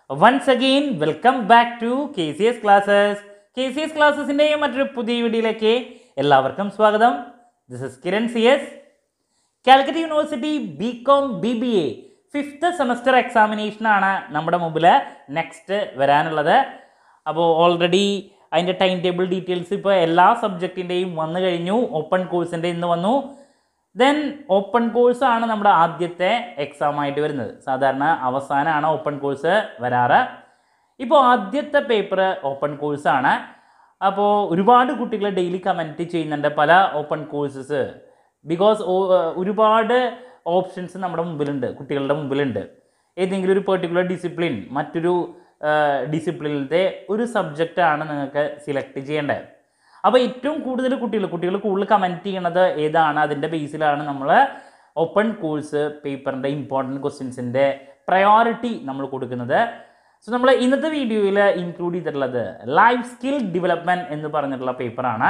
once again welcome back to K C S classes K C S ക്ലാസ്സസിൻ്റെയും മറ്റൊരു പുതിയ വീഡിയോയിലേക്ക് എല്ലാവർക്കും സ്വാഗതം this is Kiran C S Calicut university B com B B A fifth semester എക്സാമിനേഷനാണ് നമ്മുടെ മുമ്പിൽ നെക്സ്റ്റ് വരാനുള്ളത് അപ്പോൾ ഓൾറെഡി അതിൻ്റെ ടൈം ടേബിൾ ഡീറ്റെയിൽസ് ഇപ്പോൾ എല്ലാ സബ്ജക്റ്റിൻ്റെയും വന്നു കഴിഞ്ഞു ഓപ്പൺ കോഴ്സിൻ്റെ ഇന്ന് വന്നു ദെൻ ഓപ്പൺ കോഴ്സ് ആണ് നമ്മുടെ ആദ്യത്തെ എക്സാം ആയിട്ട് വരുന്നത് സാധാരണ അവസാനമാണ് ഓപ്പൺ കോഴ്സ് വരാറ് ഇപ്പോൾ ആദ്യത്തെ പേപ്പർ ഓപ്പൺ കോഴ്സാണ് അപ്പോൾ ഒരുപാട് കുട്ടികൾ ഡെയിലി കമൻറ്റ് ചെയ്യുന്നുണ്ട് പല ഓപ്പൺ കോഴ്സസ് ബിക്കോസ് ഒരുപാട് ഓപ്ഷൻസ് നമ്മുടെ മുമ്പിലുണ്ട് കുട്ടികളുടെ മുമ്പിലുണ്ട് ഏതെങ്കിലും ഒരു പെർട്ടിക്കുലർ ഡിസിപ്ലിൻ മറ്റൊരു ഡിസിപ്ലിനിലത്തെ ഒരു സബ്ജക്റ്റാണ് നിങ്ങൾക്ക് സിലക്ട് ചെയ്യേണ്ടത് അപ്പോൾ ഏറ്റവും കൂടുതൽ കുട്ടികൾ കുട്ടികൾ കൂടുതൽ കമൻറ്റ് ചെയ്യണത് ഏതാണ് അതിൻ്റെ ബേസിലാണ് നമ്മൾ ഓപ്പൺ കോഴ്സ് പേപ്പറിൻ്റെ ഇമ്പോർട്ടൻറ്റ് ക്വസ്റ്റ്യൻസിൻ്റെ പ്രയോറിറ്റി നമ്മൾ കൊടുക്കുന്നത് സോ നമ്മൾ ഇന്നത്തെ വീഡിയോയിൽ ഇൻക്ലൂഡ് ചെയ്തിട്ടുള്ളത് ലൈഫ് സ്കിൽ ഡെവലപ്മെൻറ്റ് എന്ന് പറഞ്ഞിട്ടുള്ള പേപ്പറാണ്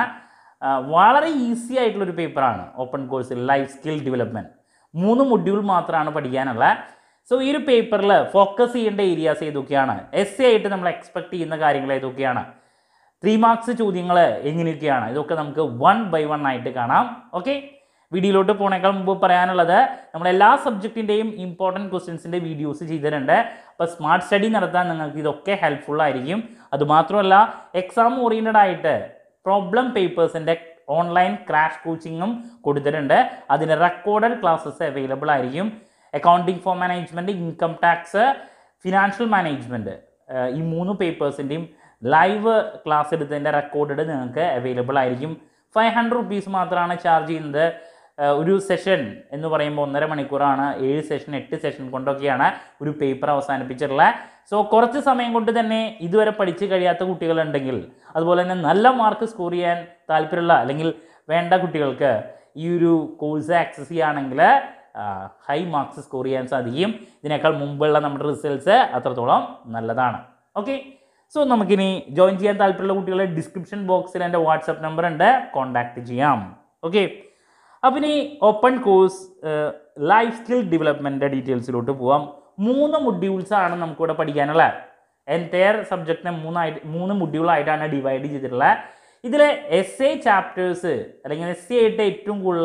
വളരെ ഈസി ആയിട്ടുള്ളൊരു പേപ്പറാണ് ഓപ്പൺ കോഴ്സിൽ ലൈഫ് സ്കിൽ ഡെവലപ്മെൻറ്റ് മൂന്ന് മൊഡ്യൂൾ മാത്രമാണ് പഠിക്കാനുള്ള സോ ഈ ഒരു പേപ്പറിൽ ഫോക്കസ് ചെയ്യേണ്ട ഏരിയാസ് ഏതൊക്കെയാണ് എസ് എ ആയിട്ട് നമ്മൾ എക്സ്പെക്ട് ചെയ്യുന്ന കാര്യങ്ങൾ ഏതൊക്കെയാണ് ത്രീ മാർക്സ് ചോദ്യങ്ങൾ എങ്ങനെയൊക്കെയാണ് ഇതൊക്കെ നമുക്ക് വൺ ബൈ വൺ ആയിട്ട് കാണാം ഓക്കെ വീഡിയോയിലോട്ട് പോണേക്കാൾ മുമ്പ് പറയാനുള്ളത് നമ്മൾ എല്ലാ സബ്ജക്റ്റിൻ്റെയും ഇമ്പോർട്ടൻറ്റ് ക്വസ്റ്റ്യൻസിൻ്റെ വീഡിയോസ് ചെയ്തിട്ടുണ്ട് അപ്പോൾ സ്മാർട്ട് സ്റ്റഡി നടത്താൻ നിങ്ങൾക്ക് ഇതൊക്കെ ഹെൽപ്ഫുൾ ആയിരിക്കും അതുമാത്രമല്ല എക്സാം ഓറിയൻറ്റഡ് ആയിട്ട് പ്രോബ്ലം പേപ്പേഴ്സിൻ്റെ ഓൺലൈൻ ക്രാഷ് കോച്ചിങ്ങും കൊടുത്തിട്ടുണ്ട് അതിന് റെക്കോർഡഡ് ക്ലാസ്സസ് അവൈലബിൾ ആയിരിക്കും accounting for management income tax financial management ഈ മൂന്ന് പേപ്പേഴ്സിൻ്റെയും ലൈവ് ക്ലാസ് എടുത്തതിൻ്റെ റെക്കോർഡഡ് നിങ്ങൾക്ക് അവൈലബിൾ ആയിരിക്കും ഫൈവ് ഹൺഡ്രഡ് റുപ്പീസ് മാത്രമാണ് ചാർജ് ചെയ്യുന്നത് ഒരു സെഷൻ എന്ന് പറയുമ്പോൾ ഒന്നര മണിക്കൂറാണ് ഏഴ് സെഷൻ എട്ട് സെഷൻ കൊണ്ടൊക്കെയാണ് ഒരു പേപ്പർ അവസാനിപ്പിച്ചിട്ടുള്ളത് സോ കുറച്ച് സമയം കൊണ്ട് തന്നെ ഇതുവരെ പഠിച്ച് കഴിയാത്ത കുട്ടികളുണ്ടെങ്കിൽ അതുപോലെ തന്നെ നല്ല മാർക്ക് സ്കോർ ചെയ്യാൻ താല്പര്യമുള്ള അല്ലെങ്കിൽ വേണ്ട കുട്ടികൾക്ക് ഈ ഒരു കോഴ്സ് ആക്സസ് ചെയ്യുകയാണെങ്കിൽ ഹൈ മാർക്സ് സ്കോർ ചെയ്യാൻ സാധിക്കും ഇതിനേക്കാൾ മുമ്പുള്ള നമ്മുടെ റിസൾട്ട്സ് അത്രത്തോളം നല്ലതാണ് ഓക്കെ സോ നമുക്കിനി ജോയിൻ ചെയ്യാൻ താല്പര്യമുള്ള കുട്ടികളെ ഡിസ്ക്രിപ്ഷൻ ബോക്സിൽ എൻ്റെ വാട്സപ്പ് നമ്പർ ഉണ്ട് കോൺടാക്റ്റ് ചെയ്യാം ഓക്കെ അപ്പം ഇനി open course life skill development ഡീറ്റെയിൽസിലോട്ട് പോവാം മൂന്ന് മൊഡ്യൂൾസ് ആണ് നമുക്കിവിടെ പഠിക്കാനുള്ളത് എൻറ്റയർ സബ്ജക്റ്റിനെ മൂന്നായിട്ട് മൂന്ന് മൊഡ്യൂളായിട്ടാണ് ഡിവൈഡ് ചെയ്തിട്ടുള്ളത് ഇതിൽ എസ് എ ചാപ്റ്റേഴ്സ് അല്ലെങ്കിൽ എസ് എ ആയിട്ട് ഏറ്റവും കൂടുതൽ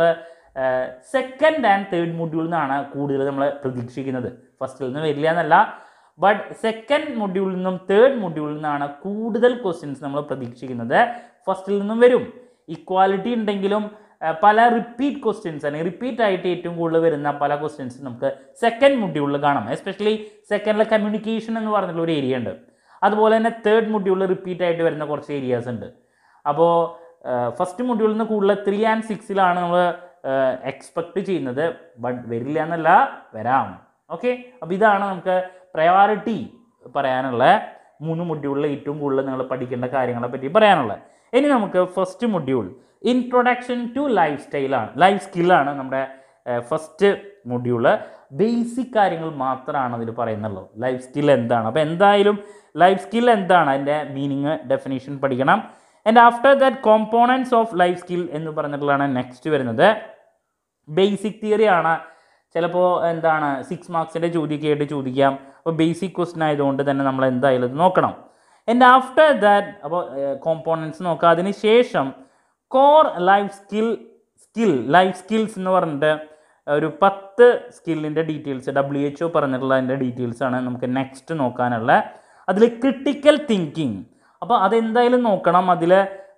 സെക്കൻഡ് ആൻഡ് തേർഡ് മൊഡ്യൂളിൽ നിന്നാണ് കൂടുതൽ നമ്മൾ പ്രതീക്ഷിക്കുന്നത് ഫസ്റ്റിൽ നിന്ന് വരില്ല എന്നല്ല ബട്ട് സെക്കൻഡ് മൊഡ്യൂളിൽ നിന്നും തേർഡ് മൊഡ്യൂളിൽ നിന്നാണ് കൂടുതൽ ക്വസ്റ്റ്യൻസ് നമ്മൾ പ്രതീക്ഷിക്കുന്നത് ഫസ്റ്റിൽ നിന്നും വരും ഇക്വാലിറ്റി ഉണ്ടെങ്കിലും പല റിപ്പീറ്റ് ക്വസ്റ്റ്യൻസ് അല്ലെങ്കിൽ റിപ്പീറ്റ് ആയിട്ട് ഏറ്റവും കൂടുതൽ വരുന്ന പല ക്വസ്റ്റ്യൻസ് നമുക്ക് സെക്കൻഡ് മൊഡ്യൂളിൽ കാണാം എസ്പെഷ്യലി സെക്കൻഡിലെ കമ്മ്യൂണിക്കേഷൻ എന്ന് പറഞ്ഞിട്ടുള്ള ഒരു ഏരിയ ഉണ്ട് അതുപോലെ തന്നെ തേർഡ് മൊഡ്യൂളിൽ റിപ്പീറ്റ് ആയിട്ട് വരുന്ന കുറച്ച് ഏരിയാസ് ഉണ്ട് അപ്പോൾ ഫസ്റ്റ് മൊഡ്യൂളിൽ നിന്ന് കൂടുതൽ ത്രീ ആൻഡ് സിക്സിലാണ് നമ്മൾ എക്സ്പെക്ട് ചെയ്യുന്നത് ബട്ട് വരില്ല എന്നല്ല വരാം ഓക്കെ അപ്പോൾ ഇതാണ് നമുക്ക് പ്രയോറിറ്റി പറയാനുള്ള മൂന്ന് മൊഡ്യൂളിൽ ഏറ്റവും കൂടുതൽ നിങ്ങൾ പഠിക്കേണ്ട കാര്യങ്ങളെ പറ്റി പറയാനുള്ളത് ഇനി നമുക്ക് first module introduction to life സ്റ്റൈലാണ് ലൈഫ് സ്കില്ലാണ് നമ്മുടെ ഫസ്റ്റ് മൊഡ്യൂള് ബേസിക് കാര്യങ്ങൾ മാത്രമാണ് അതിൽ പറയുന്നുള്ളൂ ലൈഫ് സ്കിൽ എന്താണ് അപ്പോൾ എന്തായാലും ലൈഫ് സ്കിൽ എന്താണ് അതിൻ്റെ മീനിങ് ഡെഫിനേഷൻ പഠിക്കണം and after that components of life skill എന്ന് പറഞ്ഞിട്ടുള്ളതാണ് നെക്സ്റ്റ് വരുന്നത് ബേസിക് തിയറി ആണ് ചിലപ്പോൾ എന്താണ് സിക്സ് മാർക്സിൻ്റെ ചോദ്യമൊക്കെ ആയിട്ട് ചോദിക്കാം അപ്പോൾ ബേസിക് ക്വസ്റ്റൻ ആയതുകൊണ്ട് തന്നെ നമ്മൾ എന്തായാലും ഇത് നോക്കണം ആൻഡ് ആഫ്റ്റർ ദാറ്റ് അപ്പോൾ കോമ്പോണൻസ് നോക്കുക അതിന് ശേഷം core life skill skill life skills എന്ന് പറഞ്ഞിട്ട് ഒരു പത്ത് സ്കില്ലിൻ്റെ ഡീറ്റെയിൽസ് ഡബ്ല്യു എച്ച് ഒ പറഞ്ഞിട്ടുള്ളതിൻ്റെ ഡീറ്റെയിൽസാണ് നമുക്ക് നെക്സ്റ്റ് നോക്കാനുള്ള അതിൽ ക്രിട്ടിക്കൽ തിങ്കിങ് അപ്പോൾ അതെന്തായാലും നോക്കണം അതിൽ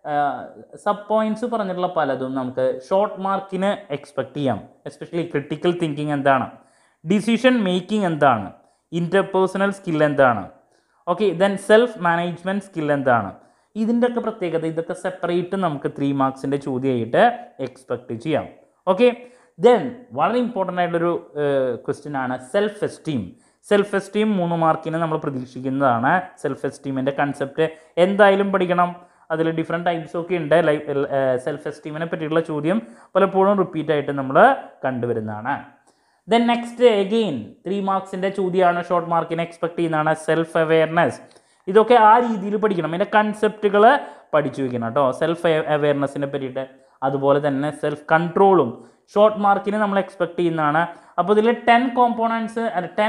സബ് പോയിൻറ്റ്സ് പറഞ്ഞിട്ടുള്ള പലതും നമുക്ക് ഷോർട്ട് മാർക്കിന് എക്സ്പെക്ട് ചെയ്യാം എസ്പെഷ്യലി ക്രിട്ടിക്കൽ തിങ്കിങ് എന്താണ് ഡിസിഷൻ മേക്കിംഗ് എന്താണ് ഇൻ്റർപേഴ്സണൽ സ്കിൽ എന്താണ് okay then self management skill എന്താണ് ഇതിൻ്റെ ഒക്കെ പ്രത്യേകത ഇതൊക്കെ സെപ്പറേറ്റ് നമുക്ക് ത്രീ മാർക്സിൻ്റെ ചോദ്യമായിട്ട് എക്സ്പെക്ട് ചെയ്യാം ഓക്കെ ദെൻ വളരെ ഇമ്പോർട്ടൻ്റ് ആയിട്ടുള്ളൊരു ക്വസ്റ്റ്യൻ ആണ് സെൽഫ് എസ്റ്റീം സെൽഫ് എസ്റ്റീം മൂന്ന് മാർക്കിന് നമ്മൾ പ്രതീക്ഷിക്കുന്നതാണ് സെൽഫ് എസ്റ്റീമിൻ്റെ കൺസെപ്റ്റ് എന്തായാലും പഠിക്കണം അതിൽ ഡിഫറെൻറ്റ് ടൈപ്സ് ഒക്കെ ഉണ്ട് ലൈഫ് സെൽഫ് എസ്റ്റീമിനെ പറ്റിയിട്ടുള്ള ചോദ്യം പലപ്പോഴും റിപ്പീറ്റ് ആയിട്ട് നമ്മൾ കണ്ടുവരുന്നതാണ് ദെൻ നെക്സ്റ്റ് എഗെയിൻ ത്രീ മാർക്സിൻ്റെ ചോദ്യമാണ് ഷോർട്ട് മാർക്കിന് എക്സ്പെക്ട് ചെയ്യുന്നതാണ് സെൽഫ് അവെയർനെസ് ഇതൊക്കെ ആ രീതിയിൽ പഠിക്കണം അതിൻ്റെ കൺസെപ്റ്റുകൾ പഠിച്ചു വയ്ക്കണം കേട്ടോ സെൽഫ് അവെയർനെസ്സിനെ പറ്റിയിട്ട് അതുപോലെ തന്നെ സെൽഫ് കൺട്രോളും ഷോർട്ട് മാർക്കിന് നമ്മൾ എക്സ്പെക്ട് ചെയ്യുന്നതാണ് അപ്പോൾ ഇതിൽ ടെൻ കോമ്പോണൻസ് ടെൻ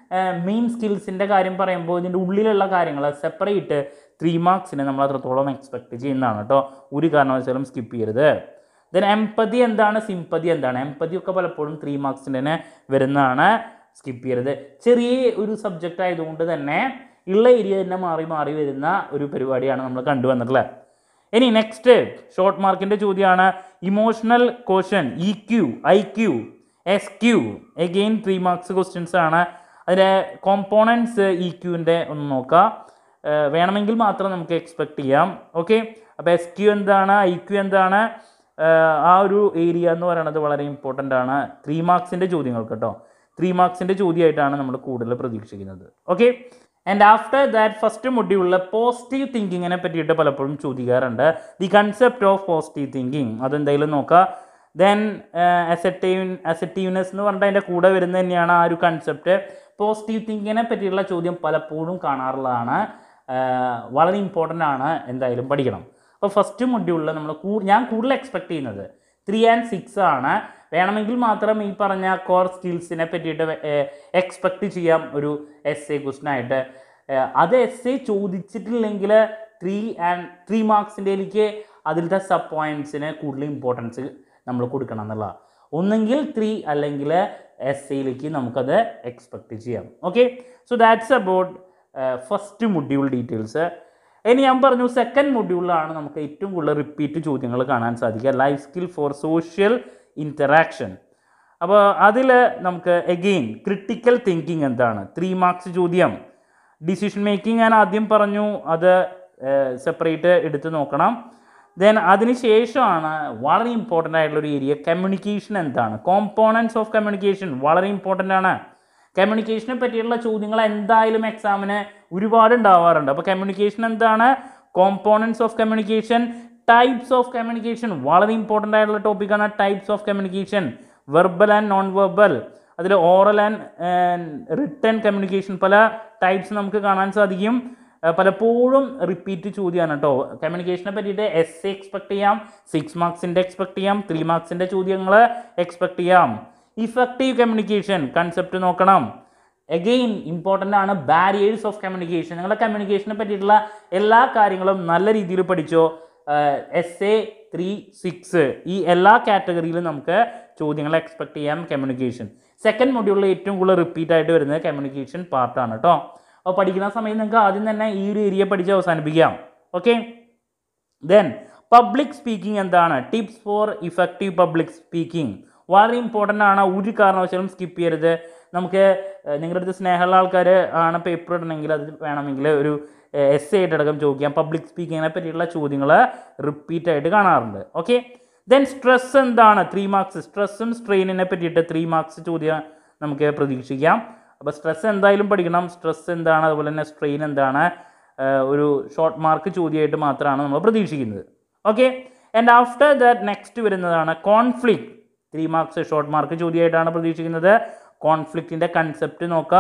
മെയിൻ സ്കിൽസിൻ്റെ കാര്യം പറയുമ്പോൾ ഇതിൻ്റെ ഉള്ളിലുള്ള കാര്യങ്ങൾ സെപ്പറേറ്റ് ത്രീ മാർക്സിന് നമ്മൾ അത്രത്തോളം എക്സ്പെക്ട് ചെയ്യുന്നതാണ് കേട്ടോ ഒരു കാരണവശാലും സ്കിപ്പ് ചെയ്യരുത് ദെൻ എംപതി എന്താണ് സിമ്പതി എന്താണ് എംപതി ഒക്കെ പലപ്പോഴും ത്രീ മാർക്സിൻ്റെ തന്നെ വരുന്നതാണ് സ്കിപ്പ് ചെയ്യരുത് ചെറിയ ഒരു സബ്ജക്റ്റ് ആയതുകൊണ്ട് തന്നെ ഉള്ള ഏരിയ തന്നെ മാറി മാറി വരുന്ന ഒരു പരിപാടിയാണ് നമ്മൾ കണ്ടുവന്നിട്ടുള്ളത് ഇനി നെക്സ്റ്റ് ഷോർട്ട് മാർക്കിൻ്റെ ചോദ്യമാണ് emotional question E Q I Q S Q again three marks questions ആണ് അതിൻ്റെ കോമ്പോണൻസ് ഇ ക്യുവിൻ്റെ ഒന്ന് നോക്കാം ഏഹ് വേണമെങ്കിൽ മാത്രം നമുക്ക് എക്സ്പെക്ട് ചെയ്യാം ഓക്കെ അപ്പോൾ എസ് ക്യു എന്താണ് ഐ ക്യു എന്താണ് ഏഹ് ആ ഒരു ഏരിയ എന്ന് പറയുന്നത് വളരെ ഇമ്പോർട്ടൻ്റ് ആണ് ത്രീ മാർക്സിൻ്റെ ചോദ്യങ്ങൾക്ക് കേട്ടോ ത്രീ മാർക്സിൻ്റെ ചോദ്യമായിട്ടാണ് നമ്മൾ കൂടുതൽ പ്രതീക്ഷിക്കുന്നത് okay and after that first മൊഡ്യൂളിൽ പോസിറ്റീവ് തിങ്കിങ്ങിനെ പറ്റിയിട്ട് പലപ്പോഴും ചോദിക്കാറുണ്ട് the concept of positive thinking അതെന്തായാലും നോക്കുക ദെൻ അസെറ്റീവ് അസെറ്റീവ്നെസ് എന്ന് പറഞ്ഞിട്ട് അതിൻ്റെ കൂടെ വരുന്ന തന്നെയാണ് ആ ഒരു കൺസെപ്റ്റ് പോസിറ്റീവ് തിങ്കിങ്ങിനെ പറ്റിയുള്ള ചോദ്യം പലപ്പോഴും കാണാറുള്ളതാണ് ആഹ് വളരെ ഇമ്പോർട്ടൻ്റ് ആണ് എന്തായാലും പഠിക്കണം അപ്പോൾ ഫസ്റ്റ് മൊഡ്യൂളിൽ നമ്മൾ ഞാൻ കൂടുതൽ എക്സ്പെക്ട് ചെയ്യുന്നത് ത്രീ ആൻഡ് സിക്സ് ആണ് വേണമെങ്കിൽ മാത്രം ഈ പറഞ്ഞ കോർ സ്കിൽസിനെ പറ്റിയിട്ട് എക്സ്പെക്ട് ചെയ്യാം ഒരു എസ് എ ക്വസ്റ്റിനായിട്ട് അത് എസ് എ ചോദിച്ചിട്ടില്ലെങ്കിൽ ത്രീ ആൻഡ് ത്രീ മാർക്സിൻ്റെയിലേക്ക് അതിലത്തെ സബ് പോയിൻറ്റ്സിന് കൂടുതൽ ഇമ്പോർട്ടൻസ് നമ്മൾ കൊടുക്കണം എന്നുള്ളതാണ് ഒന്നെങ്കിൽ ത്രീ അല്ലെങ്കിൽ എസ് എയിലേക്ക് നമുക്കത് എക്സ്പെക്ട് ചെയ്യാം okay so that's about first module details ഇനി ഞാൻ പറഞ്ഞു സെക്കൻഡ് മൊഡ്യൂളിലാണ് നമുക്ക് ഏറ്റവും കൂടുതൽ റിപ്പീറ്റ് ചോദ്യങ്ങൾ കാണാൻ സാധിക്കുക life skill for social interaction അപ്പോൾ അതിൽ നമുക്ക് എഗെയിൻ ക്രിട്ടിക്കൽ തിങ്കിങ് എന്താണ് ത്രീ മാർക്സ് ചോദ്യം ഡിസിഷൻ മേക്കിംഗ് ഞാൻ ആദ്യം പറഞ്ഞു അത് സെപ്പറേറ്റ് എടുത്ത് നോക്കണം ദെൻ അതിന് ശേഷമാണ് വളരെ ഇമ്പോർട്ടൻ്റ് ആയിട്ടുള്ള ഒരു ഏരിയ കമ്മ്യൂണിക്കേഷൻ എന്താണ് കോമ്പോണൻസ് ഓഫ് കമ്മ്യൂണിക്കേഷൻ വളരെ ഇമ്പോർട്ടൻ്റ് ആണ് കമ്മ്യൂണിക്കേഷനെ പറ്റിയുള്ള ചോദ്യങ്ങൾ എന്തായാലും എക്സാമിന് ഒരുപാട് ഉണ്ടാവാറുണ്ട് അപ്പോൾ കമ്മ്യൂണിക്കേഷൻ എന്താണ് components of communication types of communication വളരെ ഇമ്പോർട്ടൻ്റ് ആയിട്ടുള്ള ടോപ്പിക്കാണ് types of communication verbal and non verbal അതിൽ ഓറൽ ആൻഡ് റിട്ടേൺ കമ്മ്യൂണിക്കേഷൻ പല ടൈപ്സ് നമുക്ക് കാണാൻ സാധിക്കും ഏഹ് പലപ്പോഴും റിപ്പീറ്റ് ചോദ്യമാണ് കേട്ടോ കമ്മ്യൂണിക്കേഷനെ പറ്റിയിട്ട് എസ് എ എക്സ്പെക്ട് ചെയ്യാം സിക്സ് മാർക്സിൻ്റെ എക്സ്പെക്ട് ചെയ്യാം ത്രീ മാർക്സിൻ്റെ ചോദ്യങ്ങൾ എക്സ്പെക്ട് ചെയ്യാം ഇഫക്റ്റീവ് കമ്മ്യൂണിക്കേഷൻ കൺസെപ്റ്റ് നോക്കണം എഗെയിൻ ഇമ്പോർട്ടൻ്റ് ആണ് ബാരിയേഴ്സ് ഓഫ് കമ്മ്യൂണിക്കേഷൻ നിങ്ങളുടെ കമ്മ്യൂണിക്കേഷനെ പറ്റിയിട്ടുള്ള എല്ലാ കാര്യങ്ങളും നല്ല രീതിയിൽ പഠിച്ചോ എസ് എ ത്രീ സിക്സ് ഈ എല്ലാ കാറ്റഗറിയിലും നമുക്ക് ചോദ്യങ്ങൾ എക്സ്പെക്ട് ചെയ്യാം കമ്മ്യൂണിക്കേഷൻ സെക്കൻഡ് മൊഡ്യൂളിൽ ഏറ്റവും കൂടുതൽ റിപ്പീറ്റ് ആയിട്ട് വരുന്നത് കമ്മ്യൂണിക്കേഷൻ പാർട്ടാണ് കേട്ടോ അപ്പോൾ പഠിക്കുന്ന സമയത്ത് നിങ്ങൾക്ക് ആദ്യം തന്നെ ഈ ഒരു ഏരിയ പഠിച്ച് അവസാനിപ്പിക്കാം ഓക്കെ ദെൻ പബ്ലിക് സ്പീക്കിംഗ് എന്താണ് tips for effective public speaking വളരെ ഇമ്പോർട്ടൻ്റ് ആണ് ഒരു കാരണവശാലും സ്കിപ്പ് ചെയ്യരുത് നമുക്ക് ഏഹ്, നിങ്ങളുടെ അടുത്ത് സ്നേഹമുള്ള ആൾക്കാർ ആണ് പേപ്പർ ഇടണമെങ്കിൽ അത് വേണമെങ്കിൽ ഒരു എസ് ആയിട്ട് അടക്കം ചോദിക്കാം പബ്ലിക് സ്പീക്കിങ്ങിനെ പറ്റിയുള്ള ചോദ്യങ്ങൾ റിപ്പീറ്റ് ആയിട്ട് കാണാറുണ്ട് ഓക്കെ ദെൻ സ്ട്രെസ് എന്താണ് ത്രീ മാർക്സ് സ്ട്രെസ്സും സ്ട്രെയിനിനെ പറ്റിയിട്ട് ത്രീ മാർക്സ് ചോദ്യം നമുക്ക് പ്രതീക്ഷിക്കാം അപ്പോൾ സ്ട്രെസ് എന്തായാലും പഠിക്കണം സ്ട്രെസ് എന്താണ് അതുപോലെ തന്നെ സ്ട്രെയിൻ എന്താണ് ഏഹ് ഒരു ഷോർട്ട് മാർക്ക് ചോദ്യമായിട്ട് മാത്രമാണ് നമ്മൾ പ്രതീക്ഷിക്കുന്നത് okay and after that next വരുന്നതാണ് conflict three marks short mark ചോദ്യമായിട്ടാണ് പ്രതീക്ഷിക്കുന്നത് കോൺഫ്ലിക്റ്റിൻ്റെ കൺസെപ്റ്റ് നോക്കുക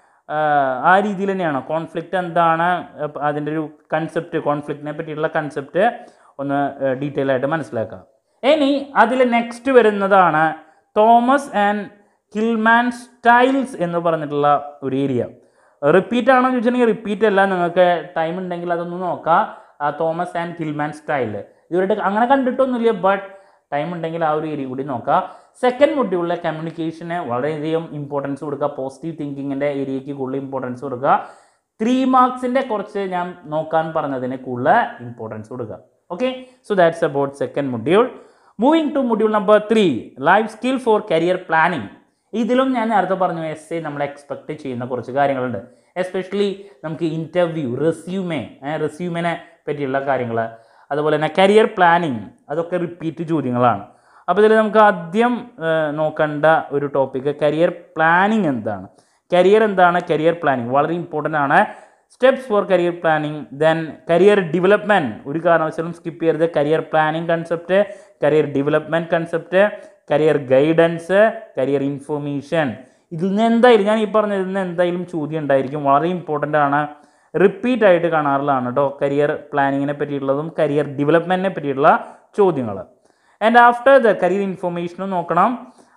ആഹ് ആ രീതിയിൽ തന്നെയാണ് കോൺഫ്ലിക്റ്റ് എന്താണ് അപ്പ- അതിൻ്റെ ഒരു കൺസെപ്റ്റ് കോൺഫ്ലിക്റ്റിനെ പറ്റിയിട്ടുള്ള കൺസെപ്റ്റ് ഒന്ന് ഡീറ്റെയിൽ ആയിട്ട് മനസ്സിലാക്കാം ഇനി അതിൽ നെക്സ്റ്റ് വരുന്നതാണ് തോമസ് ആൻഡ് കിൽമാൻ സ്റ്റൈൽസ് എന്ന് പറഞ്ഞിട്ടുള്ള ഒരു ഏരിയ റിപ്പീറ്റ് ആണോ എന്ന് ചോദിച്ചിട്ടുണ്ടെങ്കിൽ റിപ്പീറ്റ് അല്ല നിങ്ങൾക്ക് ടൈം ഉണ്ടെങ്കിൽ അതൊന്ന് നോക്കാം ആ തോമസ് ആൻഡ് കിൽമാൻ സ്റ്റൈൽ ഇവരുടെ അങ്ങനെ കണ്ടിട്ടൊന്നുമില്ല ബട്ട് ടൈം ഉണ്ടെങ്കിൽ ആ ഒരു ഏരിയ കൂടി നോക്കാം സെക്കൻഡ് മൊഡ്യൂളിലെ കമ്മ്യൂണിക്കേഷന് വളരെയധികം ഇമ്പോർട്ടൻസ് കൊടുക്കുക പോസിറ്റീവ് തിങ്കിങ്ങിൻ്റെ ഏരിയയ്ക്ക് കൂടുതൽ ഇമ്പോർട്ടൻസ് കൊടുക്കുക ത്രീ മാർക്സിൻ്റെ കുറച്ച് ഞാൻ നോക്കാൻ പറഞ്ഞതിന് കൂടുതൽ ഇമ്പോർട്ടൻസ് കൊടുക്കുക okay so that's about second module moving to module number three life skill for career planning ഇതിലും ഞാൻ നേരത്തെ പറഞ്ഞു എസ് എ നമ്മൾ എക്സ്പെക്ട് ചെയ്യുന്ന കുറച്ച് കാര്യങ്ങളുണ്ട് എസ്പെഷ്യലി നമുക്ക് ഇൻ്റർവ്യൂ റെസ്യൂമെ റെസ്യൂമിനെ പറ്റിയുള്ള കാര്യങ്ങൾ അതുപോലെ തന്നെ കരിയർ പ്ലാനിങ് അതൊക്കെ റിപ്പീറ്റ് ചോദ്യങ്ങളാണ് അപ്പോൾ ഇതിൽ നമുക്ക് ആദ്യം ഏഹ്, നോക്കേണ്ട ഒരു ടോപ്പിക്ക് കരിയർ പ്ലാനിങ് എന്താണ് കരിയർ എന്താണ് കരിയർ പ്ലാനിങ് വളരെ ഇമ്പോർട്ടൻ്റ് ആണ് steps for career planning then career development ഒരു കാരണവശാലും സ്കിപ്പ് ചെയ്യരുത് career planning concept career development concept career guidance career information ഇതിൽ നിന്ന് എന്തായാലും ഞാൻ ഈ പറഞ്ഞതിൽ നിന്ന് എന്തായാലും ചോദ്യം ഉണ്ടായിരിക്കും വളരെ ഇമ്പോർട്ടൻ്റ് ആണ് റിപ്പീറ്റ് ആയിട്ട് കാണാറുള്ളതാണ് കേട്ടോ കരിയർ പ്ലാനിങ്ങിനെ പറ്റിയിട്ടുള്ളതും കരിയർ ഡെവലപ്മെൻറ്റിനെ പറ്റിയിട്ടുള്ള ചോദ്യങ്ങൾ ആൻഡ് ആഫ്റ്റർ ദ കരിയർ ഇൻഫർമേഷനും നോക്കണം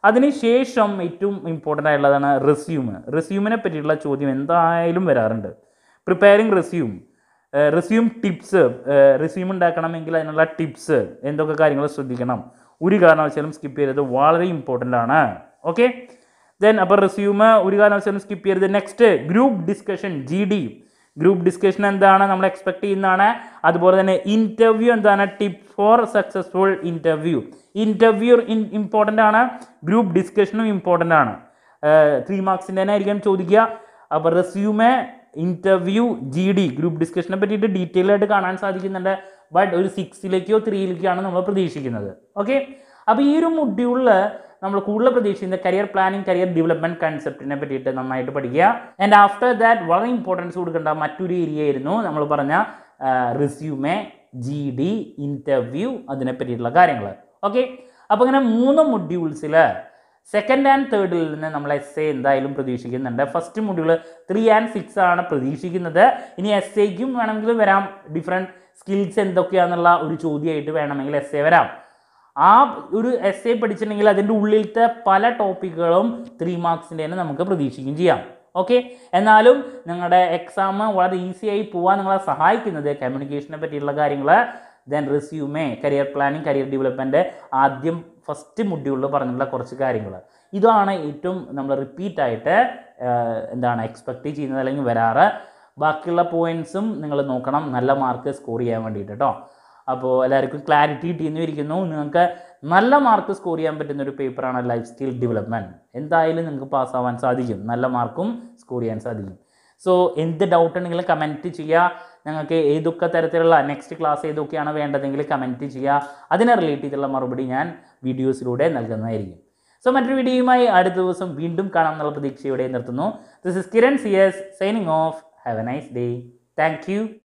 അതിനുശേഷം ഏറ്റവും ഇമ്പോർട്ടൻ്റ് ആയിട്ടുള്ളതാണ് റെസ്യൂം റെസ്യൂമിനെ പറ്റിയിട്ടുള്ള ചോദ്യം എന്തായാലും വരാറുണ്ട് preparing resume resume tips resume ഉണ്ടാക്കണമെങ്കിൽ അതിനുള്ള ടിപ്സ് എന്തൊക്കെ കാര്യങ്ങൾ ശ്രദ്ധിക്കണം ഒരു കാരണവശാലും സ്കിപ്പ് ചെയ്തത് വളരെ ഇമ്പോർട്ടൻ്റ് ആണ് ഓക്കെ ദെൻ അപ്പോൾ റെസ്യൂമ് ഒരു കാരണവശാലും സ്കിപ്പ് ചെയ്യരുത് next group discussion G D group discussion എന്താണ് നമ്മൾ എക്സ്പെക്ട് ചെയ്യുന്നതാണ് അതുപോലെ തന്നെ ഇൻ്റർവ്യൂ എന്താണ് tip for successful interview interview important ആണ് ഗ്രൂപ്പ് ഡിസ്കഷനും ഇമ്പോർട്ടൻ്റ് ആണ് ത്രീ മാർക്സിൻ്റെ തന്നെ ആയിരിക്കും ചോദിക്കുക അപ്പോൾ resume interview G D group ഡിസ്കഷനെ പറ്റിയിട്ട് ഡീറ്റെയിൽ ആയിട്ട് കാണാൻ സാധിക്കുന്നുണ്ട് ബട്ട് ഒരു സിക്സിലേക്കോ ത്രീയിലേക്കോ ആണ് നമ്മൾ പ്രതീക്ഷിക്കുന്നത് ഓക്കെ അപ്പോൾ ഈ ഒരു മൊഡ്യൂളിൽ നമ്മൾ കൂടുതൽ പ്രതീക്ഷിക്കുന്ന കരിയർ പ്ലാനിങ് കരിയർ ഡെവലപ്മെൻറ്റ് കൺസെപ്റ്റിനെ പറ്റിയിട്ട് നന്നായിട്ട് പഠിക്കുക ആൻഡ് ആഫ്റ്റർ ദാറ്റ് വളരെ ഇമ്പോർട്ടൻസ് കൊടുക്കേണ്ട മറ്റൊരു ഏരിയ ആയിരുന്നു നമ്മൾ പറഞ്ഞ റിസ്യൂമെ ജി ഡി ഇൻ്റർവ്യൂ അതിനെ പറ്റിയിട്ടുള്ള കാര്യങ്ങൾ ഓക്കെ അപ്പോൾ ഇങ്ങനെ മൂന്ന് മൊഡ്യൂൾസിൽ സെക്കൻഡ് ആൻഡ് തേർഡിൽ നിന്ന് നമ്മൾ എസ് എ എന്തായാലും പ്രതീക്ഷിക്കുന്നുണ്ട് first module three and six ആണ് പ്രതീക്ഷിക്കുന്നത് ഇനി എസ് എക്കും വേണമെങ്കിൽ വരാം ഡിഫറെൻറ്റ് സ്കിൽസ് എന്തൊക്കെയാണെന്നുള്ള ഒരു ചോദ്യമായിട്ട് വേണമെങ്കിൽ എസ് എ വരാം ആ ഒരു എസ് എ പഠിച്ചിട്ടുണ്ടെങ്കിൽ അതിൻ്റെ ഉള്ളിലത്തെ പല ടോപ്പിക്കുകളും ത്രീ മാർക്സിൻ്റെ തന്നെ നമുക്ക് പ്രതീക്ഷിക്കുകയും ചെയ്യാം ഓക്കെ എന്നാലും നിങ്ങളുടെ എക്സാം വളരെ ഈസി ആയി പോകാൻ നിങ്ങളെ സഹായിക്കുന്നത് കമ്മ്യൂണിക്കേഷനെ പറ്റിയുള്ള കാര്യങ്ങൾ then resume career planning career development ആദ്യം ഫസ്റ്റ് മൊഡ്യൂളിൽ പറഞ്ഞിട്ടുള്ള കുറച്ച് കാര്യങ്ങൾ ഇതാണ് ഏറ്റവും നമ്മൾ റിപ്പീറ്റായിട്ട് എന്താണ് എക്സ്പെക്റ്റ് ചെയ്യുന്നത് അല്ലെങ്കിൽ വരാറ് ബാക്കിയുള്ള പോയിൻറ്സും നിങ്ങൾ നോക്കണം നല്ല മാർക്ക് സ്കോർ ചെയ്യാൻ വേണ്ടിയിട്ട് കേട്ടോ അപ്പോൾ എല്ലാവർക്കും ക്ലാരിറ്റി കിട്ടിയെന്ന് ഇരിക്കുന്നു നിങ്ങൾക്ക് നല്ല മാർക്ക് സ്കോർ ചെയ്യാൻ പറ്റുന്ന ഒരു പേപ്പറാണ് ലൈഫ് സ്കിൽ ഡെവലപ്മെൻറ്റ് എന്തായാലും നിങ്ങൾക്ക് പാസ്സാവാൻ സാധിക്കും നല്ല മാർക്കും സ്കോർ ചെയ്യാൻ സാധിക്കും സോ എന്ത് ഡൗട്ട് ഉണ്ടെങ്കിലും കമൻറ്റ് ചെയ്യുക ഞങ്ങൾക്ക് ഏതൊക്കെ തരത്തിലുള്ള നെക്സ്റ്റ് ക്ലാസ് ഏതൊക്കെയാണ് വേണ്ടതെങ്കിൽ കമൻറ്റ് ചെയ്യുക അതിനെ റിലേറ്റ് ചെയ്തുള്ള മറുപടി ഞാൻ വീഡിയോസിലൂടെ നൽകുന്നതായിരിക്കും സോ മറ്റൊരു വീഡിയോയുമായി അടുത്ത ദിവസം വീണ്ടും കാണാം എന്നുള്ള പ്രതീക്ഷയോടെ നിർത്തുന്നു this is Kiran C S signing off have a nice day thank U